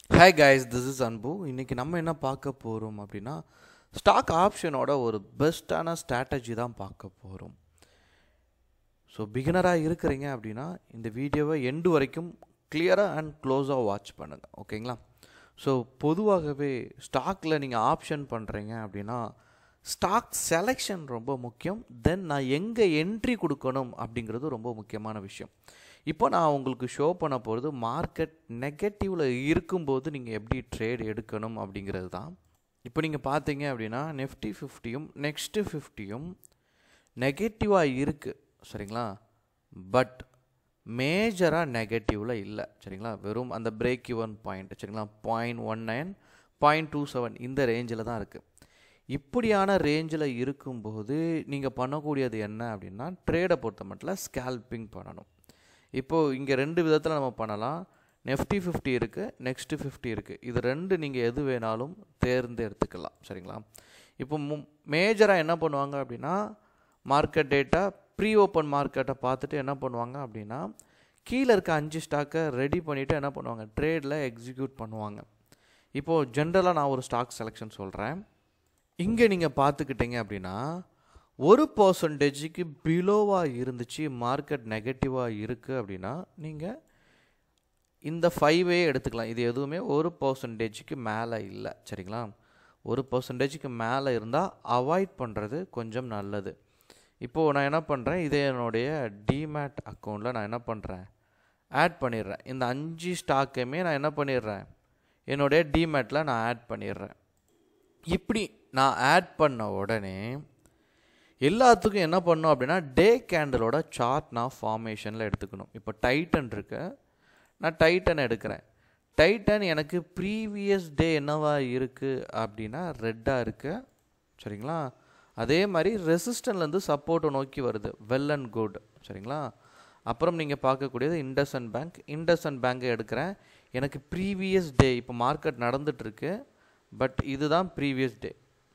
hi guys this is அன்பு இன்றைக்கி நம்ம என்ன பார்க்க போகிறோம் அப்படின்னா ஸ்டாக் ஆப்ஷனோட ஒரு பெஸ்ட்டான ஸ்ட்ராட்டஜி தான் பார்க்க போகிறோம் ஸோ பிகினராக இருக்கிறீங்க அப்படின்னா இந்த வீடியோவை எண்டு வரைக்கும் கிளியராக அண்ட் க்ளோஸாக வாட்ச் பண்ணுங்கள் ஓகேங்களா ஸோ பொதுவாகவே ஸ்டாக்கில் நீங்கள் ஆப்ஷன் பண்ணுறீங்க அப்படின்னா ஸ்டாக் செலெக்ஷன் ரொம்ப முக்கியம் தென் நான் எங்கே என்ட்ரி கொடுக்கணும் அப்படிங்கிறது ரொம்ப முக்கியமான விஷயம் இப்போ நான் உங்களுக்கு ஷோ பண்ண போகிறது மார்க்கெட் நெகட்டிவில் இருக்கும்போது நீங்கள் எப்படி ட்ரேட் எடுக்கணும் அப்படிங்கிறது தான் இப்போ நீங்கள் பார்த்தீங்க அப்படின்னா நெஃப்டி ஃபிஃப்டியும் நெக்ஸ்ட்டு ஃபிஃப்டியும் நெகட்டிவாக இருக்குது சரிங்களா பட் மேஜராக நெகட்டிவில் இல்லை சரிங்களா வெறும் அந்த பிரேக் யுவன் பாயிண்ட் சரிங்களா point one nine point two seven இந்த ரேஞ்சில் தான் இருக்குது இப்படியான ரேஞ்சில் இருக்கும்போது நீங்கள் பண்ணக்கூடியது என்ன அப்படின்னா ட்ரேடை பொறுத்த மட்டும் ஸ்கேல்பிங் பண்ணணும் இப்போது இங்கே ரெண்டு விதத்தில் நம்ம பண்ணலாம் நெஃப்டி ஃபிஃப்டி இருக்குது நெக்ஸ்ட்டு ஃபிஃப்டி இருக்குது இது ரெண்டு நீங்கள் எது வேணாலும் தேர்ந்தெடுத்துக்கலாம் சரிங்களா இப்போ மு மேஜராக என்ன பண்ணுவாங்க அப்படின்னா மார்க்கெட் டேட்டா ப்ரீ ஓப்பன் மார்க்கெட்டை பார்த்துட்டு என்ன பண்ணுவாங்க அப்படின்னா கீழே இருக்க அஞ்சு ஸ்டாக்கை ரெடி பண்ணிவிட்டு என்ன பண்ணுவாங்க ட்ரேடில் எக்ஸிக்யூட் பண்ணுவாங்க இப்போது ஜென்ரலாக நான் ஒரு ஸ்டாக் செலெக்ஷன் சொல்கிறேன் இங்கே நீங்கள் பார்த்துக்கிட்டீங்க அப்படின்னா ஒரு பர்சன்டேஜுக்கு பிலோவாக இருந்துச்சு மார்க்கெட் நெகட்டிவாக இருக்குது அப்படின்னா நீங்கள் இந்த ஃபைவே எடுத்துக்கலாம் இது எதுவுமே ஒரு பர்சன்டேஜுக்கு மேலே இல்லை சரிங்களா ஒரு பர்சன்டேஜுக்கு மேலே இருந்தால் அவாய்ட் பண்ணுறது கொஞ்சம் நல்லது இப்போது நான் என்ன பண்ணுறேன் இதே என்னுடைய டிமேட் அக்கௌண்ட்டில் நான் என்ன பண்ணுறேன் ஆட் பண்ணிடுறேன் இந்த அஞ்சு ஸ்டாக்கையுமே நான் என்ன பண்ணிடுறேன் என்னுடைய டிமேட்டில் நான் ஆட் பண்ணிடுறேன் இப்படி நான் ஆட் பண்ண உடனே எல்லாத்துக்கும் என்ன பண்ணும் அப்படின்னா டே கேண்டலோட சார்ட் நான் ஃபார்மேஷனில் எடுத்துக்கணும் இப்போ டைட்டன் இருக்கு நான் டைட்டன் எடுக்கிறேன் டைட்டன் எனக்கு ப்ரீவியஸ் டே என்னவா இருக்குது அப்படின்னா ரெட்டாக இருக்கு சரிங்களா அதே மாதிரி ரெசிஸ்டன்லேருந்து சப்போர்ட்டை நோக்கி வருது வெல் அண்ட் குட் சரிங்களா அப்புறம் நீங்கள் பார்க்கக்கூடியது இண்டஸ்அன் பேங்க் இண்டஸ்அன் பேங்கை எடுக்கிறேன் எனக்கு ப்ரீவியஸ் டே இப்போ மார்க்கெட் நடந்துட்டுருக்கு பட் இதுதான் ப்ரீவியஸ் டே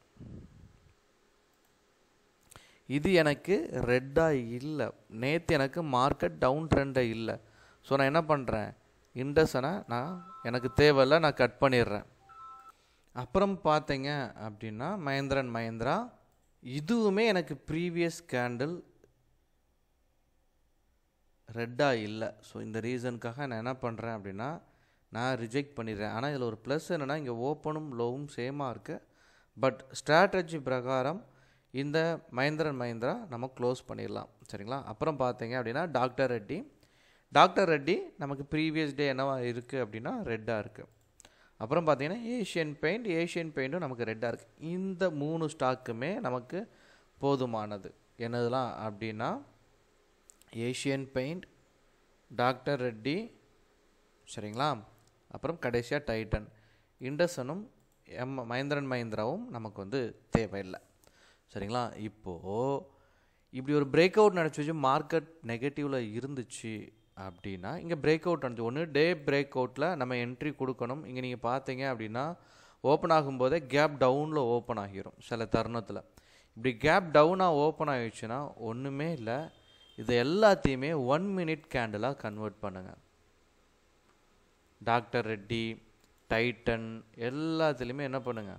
இது எனக்கு ரெட்டாக இல்லை நேற்று எனக்கு மார்க்கெட் டவுன் ட்ரெண்டாக இல்லை ஸோ நான் என்ன பண்ணுறேன் இண்டஸனை நான் எனக்கு தேவையில்லை நான் கட் பண்ணிடுறேன் அப்புறம் பார்த்தீங்க அப்படின்னா மஹேந்திரன் மஹேந்திரா இதுவுமே எனக்கு ப்ரீவியஸ் கேண்டில் ரெட்டாக இல்லை ஸோ இந்த ரீசனுக்காக நான் என்ன பண்ணுறேன் அப்படின்னா நான் ரிஜெக்ட் பண்ணிடுறேன் ஆனால் இதில் ஒரு ப்ளஸ் என்னென்னா இங்கே ஓப்பனும் லோவும் சேமாக இருக்குது பட் ஸ்ட்ராட்டஜி பிரகாரம் இந்த மஹேந்திரன் மஹேந்திரா நம்ம க்ளோஸ் பண்ணிடலாம் சரிங்களா அப்புறம் பார்த்தீங்க அப்படின்னா டாக்டர் ரெட்டி டாக்டர் ரெட்டி நமக்கு ப்ரீவியஸ் டே என்னவா இருக்குது அப்படின்னா ரெட்டாக இருக்குது அப்புறம் பார்த்தீங்கன்னா ஏஷியன் பெயிண்ட் ஏஷியன் பெயிண்ட்டும் நமக்கு ரெட்டாக இருக்குது இந்த மூணு ஸ்டாக்குமே நமக்கு போதுமானது என்னதுலாம் அப்படின்னா ஏஷியன் பெயிண்ட் டாக்டர் ரெட்டி சரிங்களா அப்புறம் கடைசியாக டைட்டன் இண்டசனும் எம் மஹேந்திரன் மஹேந்திராவும் நமக்கு வந்து தேவையில்லை சரிங்களா இப்போது இப்படி ஒரு பிரேக் அவுட் நடச்சி வச்சு மார்க்கெட் நெகட்டிவில் இருந்துச்சு அப்படின்னா இங்கே பிரேக் அவுட் நடந்துச்சு ஒன்று டே பிரேக் அவுட்டில் நம்ம என்ட்ரி கொடுக்கணும் இங்கே நீங்கள் பார்த்தீங்க அப்படின்னா ஓப்பன் ஆகும்போதே கேப் டவுனில் ஓப்பன் ஆகிரும் சில தருணத்தில் இப்படி கேப் டவுனாக ஓப்பன் ஆகிடுச்சுன்னா ஒன்றுமே இல்லை இது எல்லாத்தையுமே ஒன் மினிட் கேண்டிலாக கன்வெர்ட் பண்ணுங்கள் டாக்டர் ரெட்டி டைட்டன் எல்லாத்துலேயுமே என்ன பண்ணுங்கள்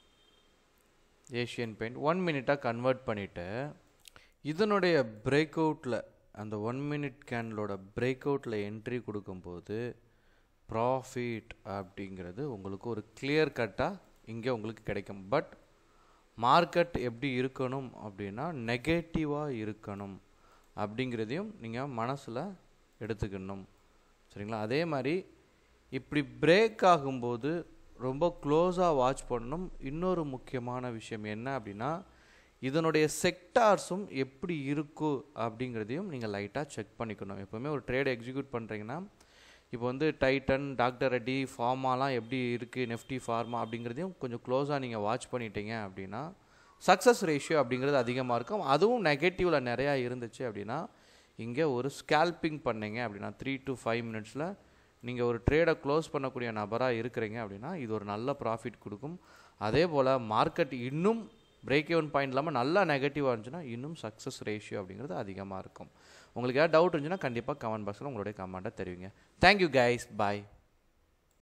ஏஷியன் பெயிண்ட் ஒன் மினிட்டாக கன்வெர்ட் பண்ணிவிட்டு இதனுடைய பிரேக் அவுட்டில் அந்த ஒன் மினிட் கேண்டலோட பிரேக் அவுட்டில் என்ட்ரி கொடுக்கும்போது ப்ராஃபிட் அப்படிங்கிறது உங்களுக்கு ஒரு கிளியர் கட்டாக இங்கே உங்களுக்கு கிடைக்கும் பட் மார்க்கெட் எப்படி இருக்கணும் அப்படின்னா நெகட்டிவாக இருக்கணும் அப்படிங்கிறதையும் நீங்கள் மனசில் எடுத்துக்கணும் சரிங்களா அதே மாதிரி இப்படி பிரேக் ஆகும்போது ரொம்ப க்ளோஸாக வாட்ச் பண்ணணும் இன்னொரு முக்கியமான விஷயம் என்ன அப்படின்னா இதனுடைய செக்டார்ஸும் எப்படி இருக்கும் அப்படிங்கிறதையும் நீங்கள் லைட்டாக செக் பண்ணிக்கணும் எப்போவுமே ஒரு ட்ரேட் எக்ஸிக்யூட் பண்ணுறீங்கன்னா இப்போ வந்து டைட்டன் டாக்டர் ரெட்டி ஃபார்மாலாம் எப்படி இருக்குது நெஃப்டி ஃபார்மா அப்படிங்கிறதையும் கொஞ்சம் க்ளோஸாக நீங்கள் வாட்ச் பண்ணிட்டீங்க அப்படின்னா சக்ஸஸ் ரேஷியோ அப்படிங்கிறது அதிகமாக இருக்கும் அதுவும் நெகட்டிவில் நிறையா இருந்துச்சு அப்படின்னா இங்கே ஒரு ஸ்கேல்பிங் பண்ணீங்க அப்படின்னா த்ரீ டு ஃபைவ் மினிட்ஸில் நீங்கள் ஒரு ட்ரேடை க்ளோஸ் பண்ணக்கூடிய நபராக இருக்கிறீங்க அப்படின்னா இது ஒரு நல்ல ப்ராஃபிட் கொடுக்கும் அதே போல் மார்க்கெட் இன்னும் பிரேக் even பாயிண்ட் இல்லாமல் நல்லா நெகட்டிவாக இருந்துச்சுன்னா இன்னும் சக்ஸஸ் ரேஷியோ அப்படிங்கிறது அதிகமாக இருக்கும் உங்களுக்கு ஏதாவது டவுட் இருந்துச்சுன்னா கண்டிப்பாக கமெண்ட் பாக்ஸில் உங்களுடைய கமெண்ட்டை தெரிவிங்க தேங்க்யூ கைஸ் பாய்